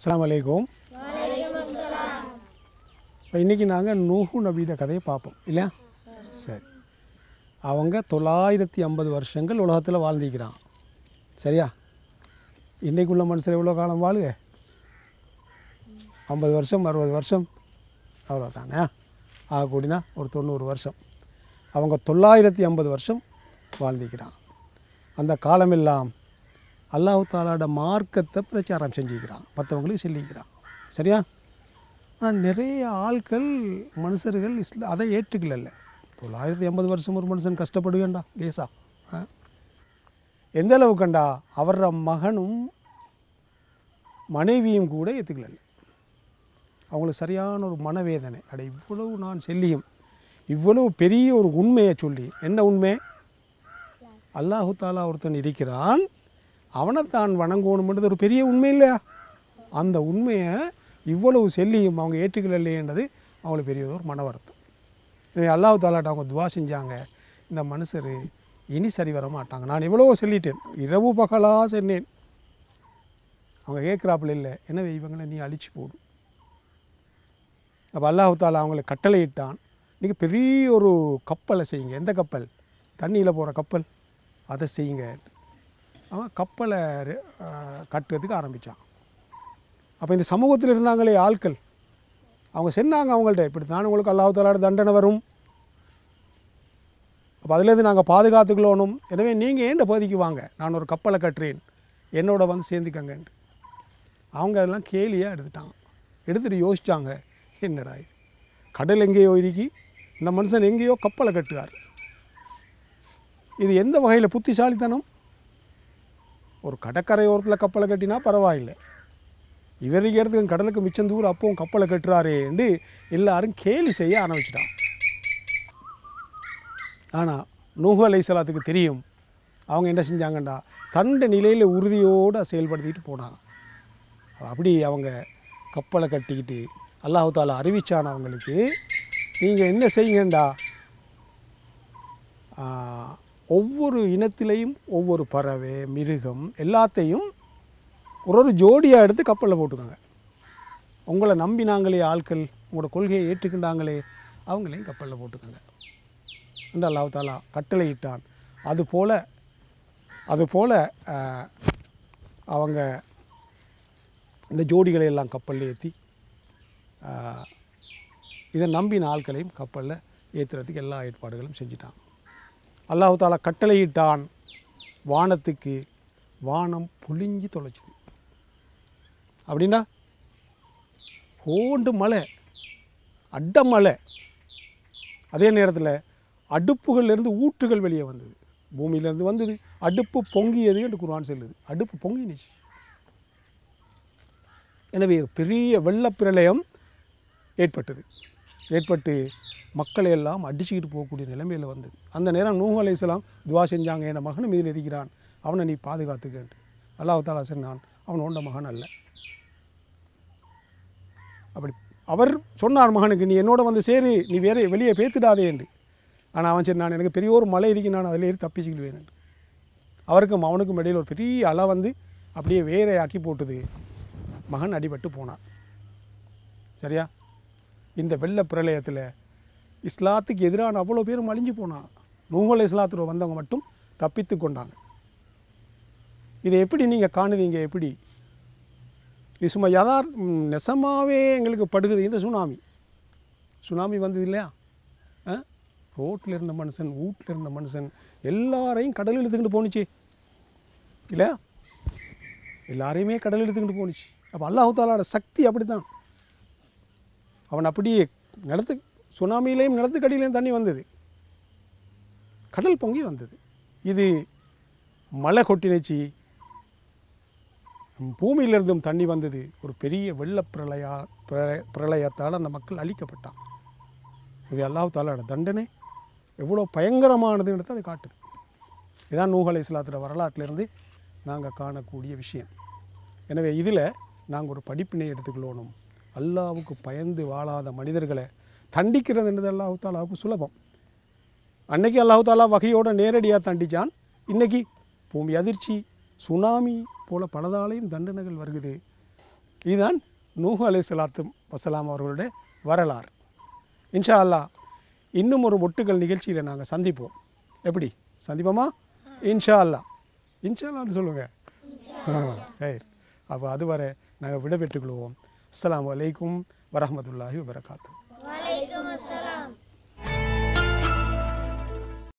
அஸ்ஸலாமு அலைக்கும் இப்போ இன்றைக்கி நாங்கள் நூஹு நபியோட கதையை பார்ப்போம் இல்லையா சரி அவங்க தொள்ளாயிரத்தி ஐம்பது வருஷங்கள் உலகத்தில் வாழ்ந்திக்கிறான் சரியா இன்றைக்குள்ள மனுஷர் எவ்வளோ காலம் வாழுக ஐம்பது வருஷம் அறுபது வருஷம் அவ்வளோதானே ஆக கூடினா ஒரு தொண்ணூறு வருஷம் அவங்க தொள்ளாயிரத்தி ஐம்பது வருஷம் வாழ்ந்திக்கிறான் அந்த காலமெல்லாம் அல்லாஹு தாலாட மார்க்கத்தை பிரச்சாரம் செஞ்சுக்கிறான் மற்றவங்களுக்கு சொல்லிக்கிறான் சரியா ஆனால் நிறைய ஆட்கள் மனுஷர்கள் இஸ்ல அதை ஏற்றுக்கல தொள்ளாயிரத்தி எண்பது வருஷம் ஒரு மனுஷன் கஷ்டப்படுவேண்டா லேசா ஆ? எந்த அளவுக்குண்டா அவர மகனும் மனைவியும் கூட ஏற்றுக்கல அவங்களுக்கு சரியான ஒரு மனவேதனை அட இவ்வளவு நான் சொல்லியும் இவ்வளவு பெரிய ஒரு உண்மையை சொல்லி என்ன உண்மை அல்லாஹு தாலா ஒருத்தன் இருக்கிறான் அவனை தான் வணங்கணும்ன்றது ஒரு பெரிய உண்மை இல்லையா அந்த உண்மையை இவ்வளவு செல்லியும் அவங்க ஏற்றுக்கலையேன்றது அவங்களுக்கு பெரிய ஒரு மன வருத்தம் எனவே அல்லாஹு தாலாட்ட அவங்க துவா செஞ்சாங்க இந்த மனுஷர் இனி சரி வர மாட்டாங்க நான் எவ்வளவோ சொல்லிட்டேன் இரவு பகலாக சொன்னேன் அவங்க கேட்குறாப்புல இல்லை எனவே இவங்களை நீ அழிச்சு போடு அப்போ அல்லாஹு தாலா அவங்களை கட்டளையிட்டான் நீங்கள் பெரிய ஒரு கப்பலை செய்யுங்க எந்த கப்பல் தண்ணியில் போகிற கப்பல் அதை செய்யுங்க அவன் கப்பலை ரெ- ஆஹ் கட்டுறதுக்கு ஆரம்பித்தான் அப்போ இந்த சமூகத்தில் இருந்தாங்களே ஆட்கள் அவங்க சொன்னாங்க அவங்கள்ட்ட இப்படி தான் உங்களுக்கு அல்லாஹ் தாலாட தண்டனை வரும் அப்போ அதுலேருந்து நாங்கள் பாதுகாத்துக்கலோனும் எனவே நீங்கள் ஏண்ட பகுதிக்கு வாங்க நான் ஒரு கப்பலை கட்டுறேன் என்னோட வந்து சேர்ந்துக்கங்கன்ட்டு அவங்க அதெல்லாம் கேலியாக எடுத்துட்டாங்க எடுத்துகிட்டு யோசிச்சாங்க என்னடா இது கடல் எங்கேயோ இருக்கி இந்த மனுஷன் எங்கேயோ கப்பலை கட்டுவார் இது எந்த வகையில் புத்திசாலித்தனம் ஒரு கடற்கரை ஓரத்தில் கப்பலை கட்டினா பரவாயில்லை இவருக்கு இடத்துக்கு கடலுக்கு மிச்சம் தூரம் அப்பவும் கப்பலை கட்டுறாரேன்னு எல்லாரும் கேலி செய்ய ஆரம்பிச்சிட்டான் ஆனால் நூஹு அலைசலாத்துக்கு தெரியும் அவங்க என்ன செஞ்சாங்கண்டா தண்ட நிலையில் உறுதியோடு செயல்படுத்திட்டு போனாங்க அப்படி அவங்க கப்பலை கட்டிக்கிட்டு அல்லாஹு தாலா அறிவிச்சான் அவங்களுக்கு நீங்கள் என்ன செய்யுங்கண்டா ஆஹ், ஒவ்வொரு இனத்திலையும் ஒவ்வொரு பறவை மிருகம் எல்லாத்தையும் ஒரு ஒரு ஜோடியாக எடுத்து கப்பலில் போட்டுக்கோங்க உங்களை நம்பினாங்களே ஆட்கள் உங்களோட கொள்கையை ஏற்றுக்கின்றாங்களே அவங்களையும் கப்பலில் போட்டுக்கோங்க என்று அல்லாஹ் தாலா கட்டளையிட்டான் அதுபோல் அதுபோல் ஆஹ், அவங்க இந்த ஜோடிகளை எல்லாம் கப்பலில் ஏற்றி இதை நம்பின ஆட்களையும் கப்பலில் ஏற்றுறதுக்கு எல்லா ஏற்பாடுகளும் செஞ்சிட்டான் அல்லாஹ் தாலா கட்டளையிட்டான் வானத்துக்கு வானம் பொழிஞ்சு தொலைச்சுது அப்படின்னா ஓண்டு மலை அட்ட மலை அதே நேரத்தில் அடுப்புகள்லேருந்து ஊற்றுகள் வெளியே வந்தது பூமியிலேருந்து வந்தது அடுப்பு பொங்கியது என்று குர்ஆன் சொல்லுது அடுப்பு பொங்கினுச்சு எனவே ஒரு பெரிய வெள்ளப்பிரளயம் ஏற்பட்டது ஏற்பட்டு மக்களை எல்லாம் அடிச்சுக்கிட்டு போகக்கூடிய நிலைமையில் வந்தது அந்த நேரம் நூஹ் அலைஹிஸ்ஸலாம் துவா செஞ்சாங்க என் மகனும் இதில் இருக்கிறான் அவனை நீ பாதுகாத்துக்கன்ட்டு அல்லாஹ் தாலா சொன்னான் அவன் உண்ட மகன் அல்ல அப்படி அவர் சொன்னார் மகனுக்கு நீ என்னோட வந்து சேரு நீ வேற வெளியே பேத்துடாதே என்று ஆனால் அவன் சரி நான் எனக்கு பெரிய ஒரு மலை இருக்கு நான் அதில் ஏறி தப்பிச்சுக்கிடுவேன் என்று அவருக்கும் அவனுக்கும் இடையில் ஒரு பெரிய அலை வந்து அப்படியே வேறையாக்கி போட்டுது மகன் அடிபட்டு போனான் சரியா இந்த வெள்ள பிரளயத்தில் இஸ்லாத்துக்கு எதிரான அவ்வளோ பேரும் அழிஞ்சு போனான் நூகல் இஸ்லாத்தில் வந்தவங்க மட்டும் தப்பித்து கொண்டாங்க இதை எப்படி நீங்கள் காணுவீங்க எப்படி இது சும்மா யதார் ம், நெசமாவே எங்களுக்கு படுகுது இந்த சுனாமி சுனாமி வந்தது இல்லையா ஆ ரோட்டில் இருந்த மனுஷன் வீட்டில் இருந்த மனுஷன் எல்லாரையும் கடல் இழுத்துக்கிட்டு போணுச்சு இல்லையா எல்லாரையுமே கடல் இழுத்துக்கிட்டு போணுச்சு அப்போ அல்லாஹு தாலாவோட சக்தி அப்படி தான் அவன் அப்படியே நிலத்து சுனாமியிலையும் நிலத்துக்கடியிலையும் தண்ணி வந்தது கடல் பொங்கி வந்தது இது மழை கொட்டினுச்சு பூமியிலிருந்தும் தண்ணி வந்தது ஒரு பெரிய வெள்ள பிரளயா பிரளய- பிரளயத்தால் அந்த மக்கள் அழிக்கப்பட்டான் இது அல்லாஹ் தாலாவோட தண்டனை எவ்வளோ பயங்கரமானதுன்றது அது காட்டுது இதான் நூஹ் அலைஹிஸ்ஸலாத்தோட வரலாற்றிலிருந்து நாங்கள் காணக்கூடிய விஷயம் எனவே இதில் நாங்கள் ஒரு படிப்பினை எடுத்துக்கொள்ளணும் அல்லாவுக்கு பயந்து வாழாத மனிதர்களை தண்டிக்கிறதுன்றது அல்லாஹு தாலாவுக்கு சுலபம் அன்னைக்கு அல்லாஹு தாலா வகையோட நேரடியாக தண்டிச்சான் இன்னைக்கு பூமி அதிர்ச்சி சுனாமி போல பலதாலையும் தண்டனைகள் வருகுது இதுதான் நூஹு அலை சலாத்து வசலாம் அவர்களுடைய வரலாறு இன்ஷா அல்லாஹ் இன்னும் ஒரு ஒட்டுகள் நிகழ்ச்சியில் நாங்கள் சந்திப்போம் எப்படி சந்திப்போமா இன்ஷா அல்லாஹ் இன்ஷா அல்லான்னு சொல்லுங்கள் சரி அப்போ அதுவரை நாங்கள் விடைபெற்றுக் கொள்வோம் அஸ்ஸலாமு அலைக்கும் வரஹ்மத்துல்லாஹி வபரகாத்து